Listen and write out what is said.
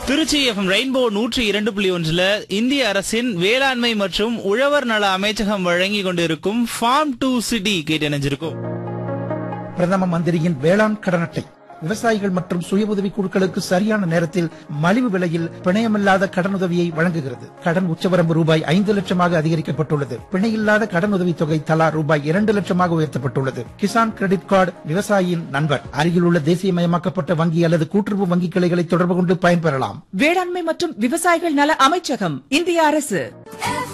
Trichy FM rainbow நூற்றி இரண்டு புள்ளி ஒன்றுல இந்திய அரசின் வேளாண்மை மற்றும் உழவர் நல அமைச்சகம் வழங்கி கொண்டிருக்கும் ஃபார்ம் டு சிட்டி கேட்டு இணைஞ்சிருக்கும் பிரதம மந்திரியின் வேளாண் கடன் அட்டை விவசாயிகள் மற்றும் சுய உதவி குழுக்களுக்கு சரியான நேரத்தில் மலிவு விலையில் பிணையமில்லாத கடனுதவியை வழங்குகிறது கடன் உச்சவரம்பு ரூபாய் ஐந்து லட்சமாக அதிகரிக்கப்பட்டுள்ளது பிணையில்லாத கடனுதவி தொகை தலா ரூபாய் இரண்டு லட்சமாக உயர்த்தப்பட்டுள்ளது கிசான் கிரெடிட் கார்டு விவசாயியின் நண்பர் அருகில் உள்ள தேசியமயமாக்கப்பட்ட வங்கி அல்லது கூட்டுறவு வங்கி கிளைகளை தொடர்பு கொண்டு பயன்பெறலாம் வேளாண்மை மற்றும் விவசாயிகள் நல அமைச்சகம் இந்திய அரசு FM